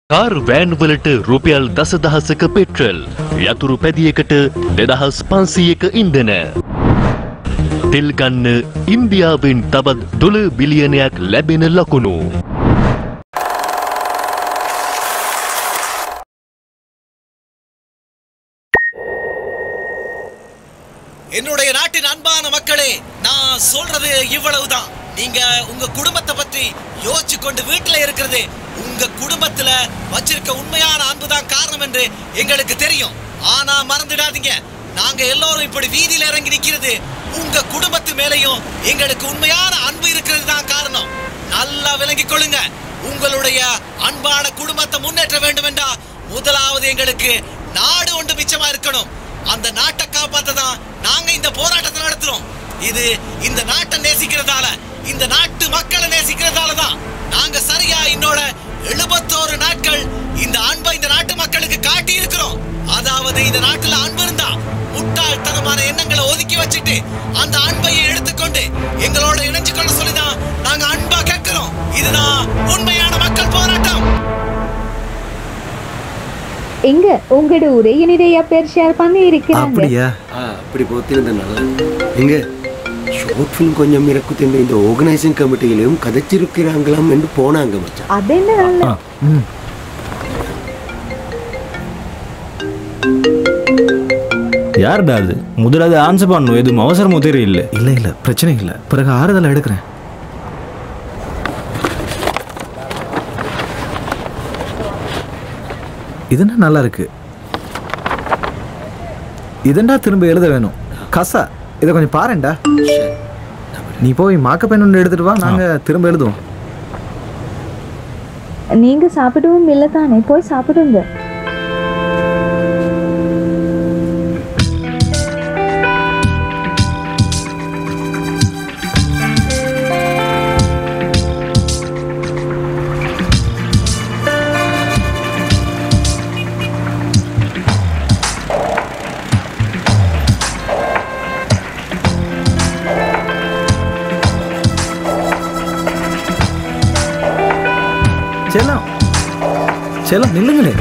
Car van වලට රුපියල් දසදහසක petrol යතුරු පැදියකට දෙදහස් පන්සීයක ඉන්දන. තෙල් ගන්න ඉන්දියාවෙන් තවත් ඩොල බිලියනයක් ලැබෙන ලකුණු. என்னுடைய நாட்டின் அன்பான மக்களே நான் சொல்றது இவ்வளவுதான் நீங்க உங்க குடும்பத்தை பற்றி யோசிச்சு கொண்டு வீட்டுல இருக்கிறது உங்க குடும்பத்துல வச்சிருக்க உண்மையான அன்புதான் காரணம் என்று எங்களுக்கு தெரியும் ஆனா மறந்துடாதீங்க நாங்க எல்லாரும் இப்படி வீதியில இறங்கி நிக்கிறது உங்க குடும்பத்து மேலையும் எங்களுக்கு உண்மையான அன்பு இருக்கிறது தான் காரணம் நல்லா விளங்கிக் கொள்ளுங்க உங்களுடைய அன்பான குடும்பத்தை முன்னேற்ற வேண்டும் என்றா முதலாவது எங்களுக்கு நாடு ஒன்று மிச்சமா இருக்கணும் அந்த நாட்டை காப்பாத்த தான் நாங்க இந்த போராட்டத்தை நடத்துறோம் இது இந்த நாட்டை நேசிக்கிறதால இந்த நாட்டு மக்களை நேசிக்கிறதால தான் நாங்க சரியா இன்னோட எழுபத்தோரு நாட்கள் இந்த அன்பை இந்த நாட்டு மக்களுக்கு காட்டி இருக்கிறோம் அதாவது இந்த நாட்டுல அன்பு இருந்தா முட்டாள்தனமான எண்ணங்களை ஒதுக்கி வச்சுட்டு அந்த அன்பையை எடுத்துக்கொண்டு எங்களோட இணைஞ்சு கொள்ள சொல்லிதான் நாங்க அன்பா கேட்கிறோம் இதுதான் உண்மையான மக்கள் போராட்டம் எங்க உங்களோட உரையினரையா பேர் ஷேர் பண்ணி இருக்கிறாங்க அப்படியா ஆ அப்படி போத்திருந்த நல்லா எங்க ஷார்ட் ஃபிலிம் கொஞ்சம் இறக்குது இந்த ஆர்கனைசிங் கமிட்டியிலும் கதைச்சிருக்கிறாங்களாம் என்று போனாங்க மச்சான் அது என்ன நல்ல ஆ ம் யாருடா அது முதலாவது ஆன்சர் பண்ணும் எதுவும் அவசரமோ தெரியல இல்லை இல்லை பிரச்சனை இல்லை பிறகு ஆறுதல் எடுக்கிறேன் இதுன்னா நல்லா இருக்கு இதண்டா திரும்ப எழுத வேணும் கசா இதை கொஞ்சம் பாருண்டா நீ போய் மாக்க பெண் ஒன்று எடுத்துட்டு வா நாங்க திரும்ப எழுதுவோம் நீங்க சாப்பிடவும் இல்லை தானே போய் சாப்பிடுங்க செல்லம் செல்லம் நில்லுங்களே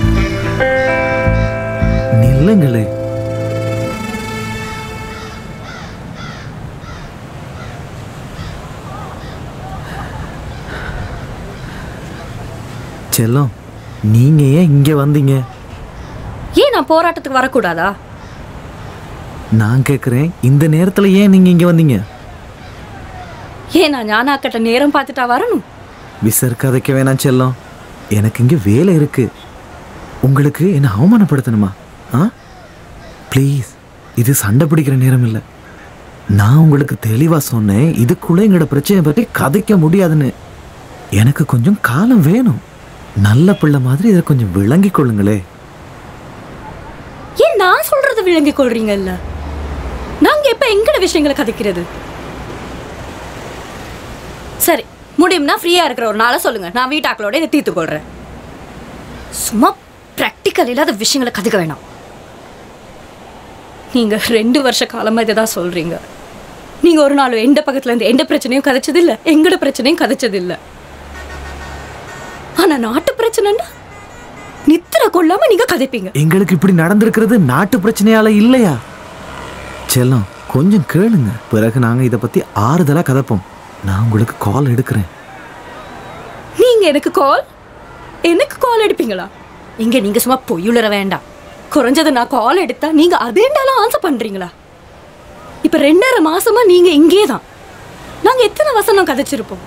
நில்லுங்களே செல்லம் நீங்க ஏன் இங்க வந்தீங்க ஏன் நான் போராட்டத்துக்கு வரக்கூடாதா நான் கேக்குறேன் இந்த நேரத்துல ஏன் நீங்க இங்க வந்தீங்க ஏன் நான் ஞானாக்கட்ட நேரம் பார்த்துட்டா வரணும் விசர் கதைக்க வேணாம் செல்லம் எனக்கு இங்க வேலை இருக்கு உங்களுக்கு என்ன அவமானப்படுத்தணுமா ஆ ப்ளீஸ் இது சண்டை பிடிக்கிற நேரம் இல்லை நான் உங்களுக்கு தெளிவா சொன்னேன் இதுக்குள்ள எங்களோட பிரச்சனையை பற்றி கதைக்க முடியாதுன்னு எனக்கு கொஞ்சம் காலம் வேணும் நல்ல பிள்ளை மாதிரி இதை கொஞ்சம் விளங்கிக் கொள்ளுங்களே ஏன் நான் சொல்றத விளங்கிக் கொள்றீங்கல்ல நாங்க எப்ப எங்கட விஷயங்களை கதைக்கிறது சரி முடியும்னா ஃப்ரீயா இருக்கிற ஒரு நாளை சொல்லுங்க நான் வீட்டாக்களோட இதை தீர்த்து கொள்றேன் சும்மா ப்ராக்டிக்கல் இல்லாத விஷயங்களை கதைக்க வேணாம் நீங்க ரெண்டு வருஷ காலமா இதை தான் சொல்றீங்க நீங்க ஒரு நாள் எந்த பக்கத்துல இருந்து எந்த பிரச்சனையும் கதைச்சது இல்ல எங்கட பிரச்சனையும் கதைச்சது இல்ல ஆனா நாட்டு பிரச்சனைன்னா நித்திர கொள்ளாம நீங்க கதைப்பீங்க எங்களுக்கு இப்படி நடந்திருக்கிறது நாட்டு பிரச்சனையால இல்லையா செல்லம் கொஞ்சம் கேளுங்க பிறகு நாங்க இதை பத்தி ஆறுதலா கதைப்போம் நான் உங்களுக்கு கால் எடுக்கிறேன் நீங்க எனக்கு கால் எனக்கு கால் எடுப்பீங்களா இங்க நீங்க சும்மா பொய்யுளர வேண்டாம் குறைஞ்சது நான் கால் எடுத்தா நீங்க அதேண்டாலும் ஆன்சர் பண்றீங்களா இப்ப ரெண்டரை மாசமா நீங்க இங்கே தான் நாங்க எத்தனை வசனம் கதைச்சிருப்போம்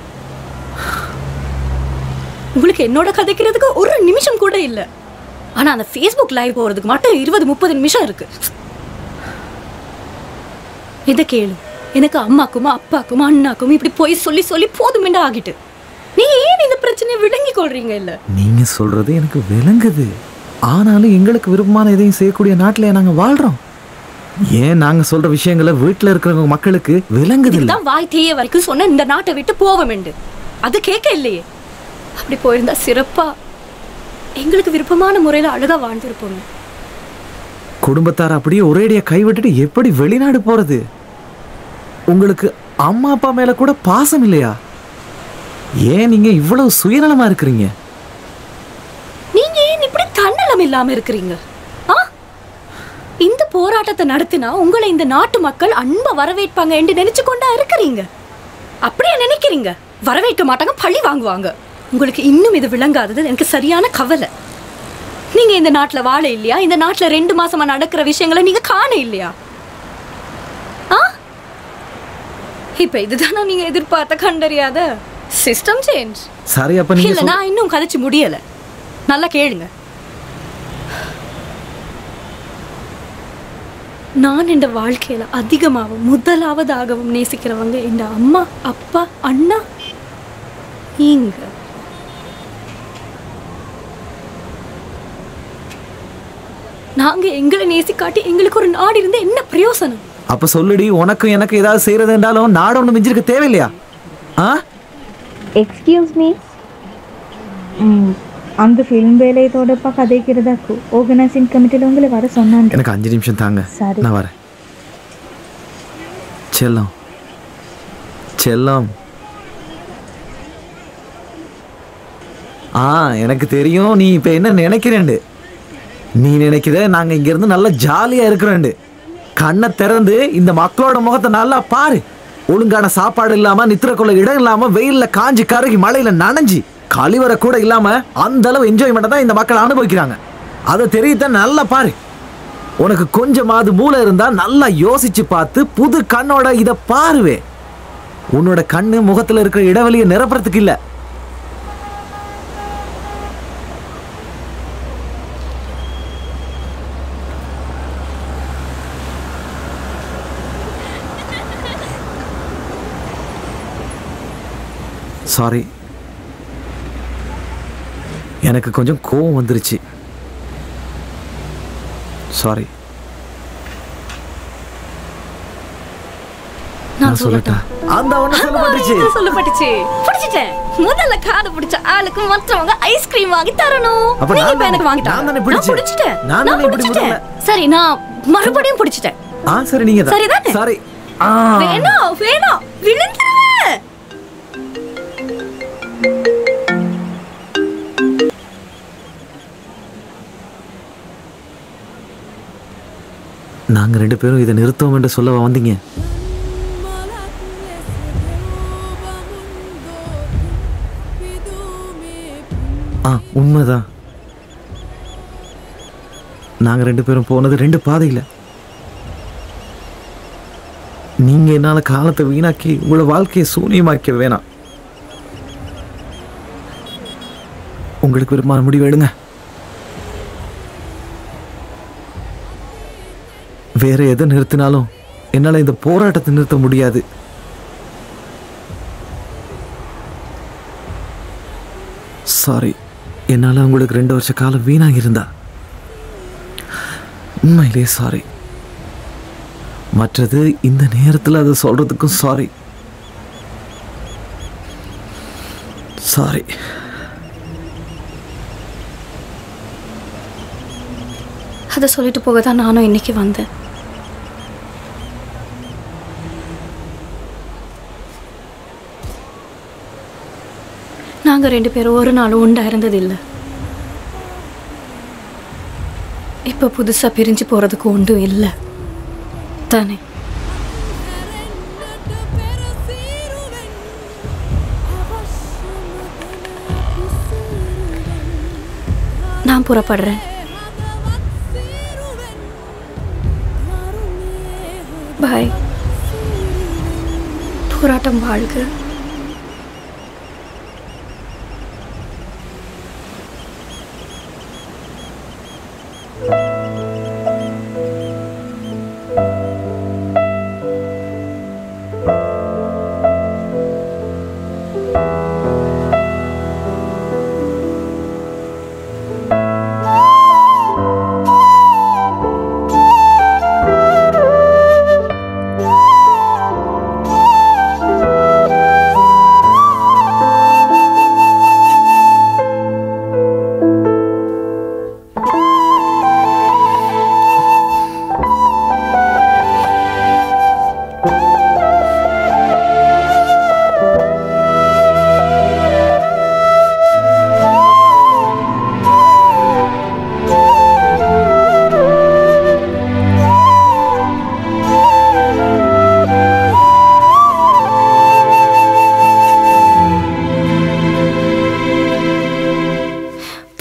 உங்களுக்கு என்னோட கதைக்கிறதுக்கு ஒரு நிமிஷம் கூட இல்ல ஆனா அந்த ஃபேஸ்புக் லைவ் போறதுக்கு மட்டும் இருபது முப்பது நிமிஷம் இருக்கு இதை கேளு எனக்கு அம்மாக்கும் அப்பாக்கும் அண்ணாக்கும் இப்படி போய் சொல்லி சொல்லி போதுமெண்டா ஆகிட்டு நீங்க ஏன் இந்த பிரச்சனையை விளங்கி கொள்றீங்க இல்ல நீங்க சொல்றது எனக்கு விளங்குது ஆனாலும் எங்களுக்கு விருப்பமான எதையும் செய்யக்கூடிய நாட்டில் நாங்க வாழ்றோம் ஏன் நாங்க சொல்ற விஷயங்களை வீட்டுல இருக்கிறவங்க மக்களுக்கு விளங்குது இல்ல இதுதான் வாய் தேய வரைக்கும் சொன்ன இந்த நாட்டை விட்டு போவோமெண்டு அது கேட்க இல்லையே அப்படி போயிருந்தா சிறப்பா எங்களுக்கு விருப்பமான முறையில அழகா வாழ்ந்திருப்போம் குடும்பத்தார் அப்படியே ஒரேடியா கைவிட்டுட்டு எப்படி வெளிநாடு போறது உங்களுக்கு அம்மா அப்பா மேல கூட பாசம் இல்லையா ஏன் நீங்க இவ்வளவு சுயநலமா இருக்கிறீங்க இப்படி தன்னலம் இல்லாம இருக்கிறீங்க ஆ இந்த போராட்டத்தை நடத்தினா உங்களை இந்த நாட்டு மக்கள் அன்பா வரவேற்பாங்க என்று நினைச்சு கொண்டா இருக்கிறீங்க அப்படியே நினைக்கிறீங்க வரவேற்க மாட்டாங்க பழி வாங்குவாங்க உங்களுக்கு இன்னும் இது விளங்காதது எனக்கு சரியான கவலை நீங்க இந்த நாட்டுல வாழ இல்லையா இந்த நாட்டுல ரெண்டு மாசமா நடக்கிற விஷயங்களை நீங்க காண இல்லையா ஆ இப்ப இதுதானா நீங்க எதிர்பார்த்த கண்டறியாத சிஸ்டம் சேஞ்ச் சரி அப்ப நீங்க இல்ல சொல்- நான் இன்னும் கதைச்சு முடியல நல்லா கேளுங்க நான் இந்த வாழ்க்கையில அதிகமாகவும் முதலாவதாகவும் நேசிக்கிறவங்க இந்த அம்மா அப்பா அண்ணா நீங்க நாங்க எங்களை நேசிக்காட்டி எங்களுக்கு ஒரு நாடு இருந்து என்ன பிரயோசனம் அப்ப சொல்லுடி உனக்கும் எனக்கு ஏதாவது செய்யறது என்றாலும் நாடு ஒண்ணு மிஞ்சிருக்க தேவையில்லையா ஆ எக்ஸ்கியூஸ் மீ அந்த ஃபிலிம் வேலையத்தோடப்பா கதைக்கிறதாக்கு ஆர்கனைசிங் கமிட்டியில் உங்களை வர சொன்னாங்க எனக்கு அஞ்சு நிமிஷம் தாங்க சரி. நான் வரேன் செல்லம் செல்லம் ஆ எனக்கு தெரியும் நீ இப்ப என்ன நினைக்கிறேன்னு நீ நினைக்கிற நாங்க இங்க இருந்து நல்லா ஜாலியா இருக்கிறோண்டு கண்ணை திறந்து இந்த மக்களோட முகத்தை நல்லா பாரு ஒழுங்கான சாப்பாடு இல்லாம நித்திர கொள்ள இடம் இல்லாம வெயில்ல காஞ்சி கருகி மழையில நனைஞ்சி கழிவறை கூட இல்லாம அந்த அளவு என்ஜாய்மெண்ட் தான் இந்த மக்கள் அனுபவிக்கிறாங்க அதை தெரியத்தான் நல்லா பாரு உனக்கு கொஞ்சமாவது மூளை இருந்தா நல்லா யோசிச்சு பார்த்து புது கண்ணோட இத பாருவே உன்னோட கண்ணு முகத்துல இருக்கிற இடைவெளியை நிரப்புறதுக்கு இல்ல சாரி எனக்கு கொஞ்சம் கோவம் வந்துருச்சு சாரி நான் சொல்லட்டா அந்த ஒண்ணு சொல்லப்பட்டுச்சு என்ன சொல்லப்பட்டுச்சு பிடிச்சிட்டேன் முதல்ல காது பிடிச்ச ஆளுக்கு மற்றவங்க ஐஸ்கிரீம் வாங்கி தரணும் அப்ப நீங்க நான் இப்ப எனக்கு வாங்கி நான் தானே தரணும் பிடிச்சேன். பிடிச்சிட்டேன் நான் நான் தானே இப்படி பிடிச்சிட்டேன் முதல்ல. சரி நான் மறுபடியும் பிடிச்சிட்டேன் ஆ சரி நீங்க தான் சரிதானே? சரி ஆ வேணும் வேணும் விழுந்துருவேன் நாங்க ரெண்டு பேரும் இதை நிறுத்தோம் என்று சொல்லவா வந்தீங்க ஆ உண்மைதான் நாங்க ரெண்டு பேரும் போனது ரெண்டு பாதையில நீங்க என்னால காலத்தை வீணாக்கி உங்களோட வாழ்க்கையை சூனியமாக்க வேணாம் உங்களுக்கு விரும்பமான முடிவு எடுங்க வேற எதை நிறுத்தினாலும் என்னால இந்த போராட்டத்தை நிறுத்த முடியாது சாரி என்னால உங்களுக்கு ரெண்டு வருஷ காலம் வீணாகி இருந்தா உண்மையிலே சாரி மற்றது இந்த நேரத்தில் அதை சொல்றதுக்கும் சாரி சாரி அதை சொல்லிட்டு போக தான் நானும் இன்னைக்கு வந்தேன் நாங்க ரெண்டு பேரும் ஒரு நாளும் உண்டா இருந்தது இல்ல இப்ப புதுசா பிரிஞ்சு போறதுக்கு ஒன்றும் இல்ல தானே நான் புறப்படுறேன் பாய் போராட்டம் வாழ்க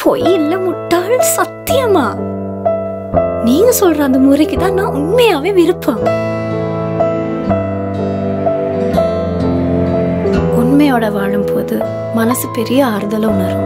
பொய் இல்ல முட்டாள் சத்தியமா நீங்க சொல்ற அந்த முறைக்கு தான் நான் உண்மையாவே விருப்பம் உண்மையோட வாழும்போது மனசு பெரிய ஆறுதலை உணரும்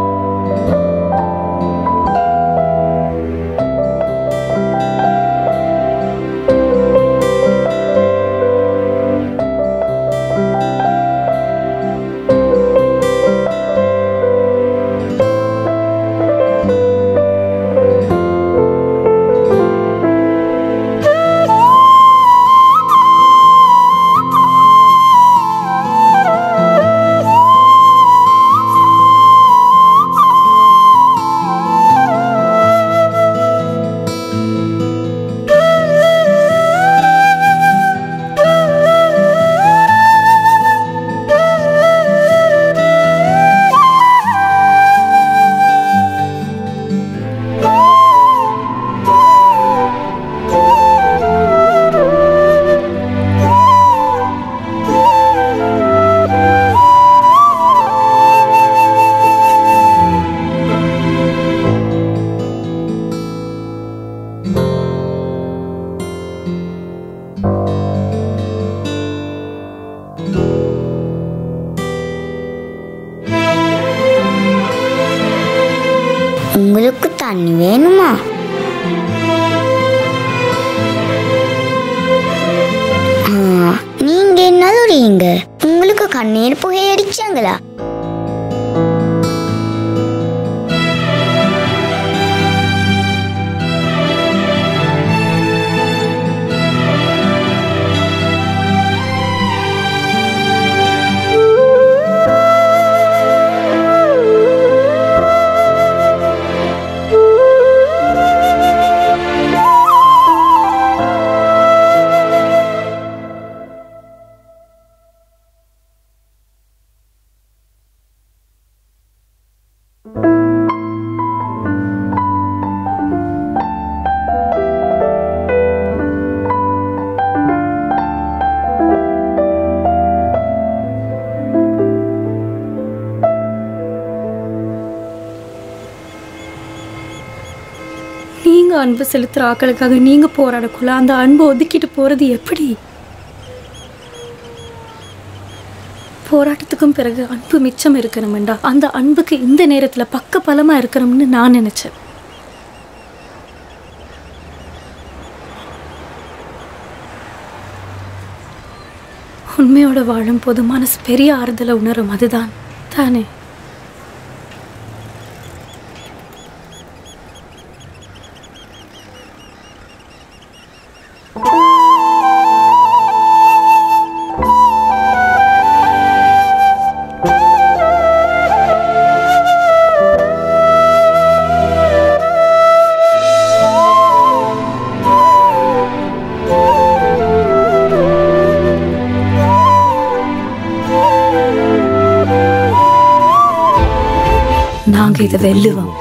உங்களுக்கு தண்ணி வேணுமா ஆ, நீங்க என்ன சொல்றீங்க உங்களுக்கு கண்ணீர் புகை அடிச்சாங்களா நீங்க அன்பு செலுத்துற ஆக்களுக்காக நீங்க போராடக்குள்ள அந்த அன்பை ஒதுக்கிட்டு போறது எப்படி போராட்டத்துக்கும் பிறகு அன்பு மிச்சம் இருக்கணும்டா அந்த அன்புக்கு இந்த நேரத்துல பக்க பலமா இருக்கணும்னு நான் நினைச்சேன் உண்மையோட வாழும் போது மனசு பெரிய ஆறுதலை உணரும் அதுதான் தானே நாங்க இதை வெல்லுவோம்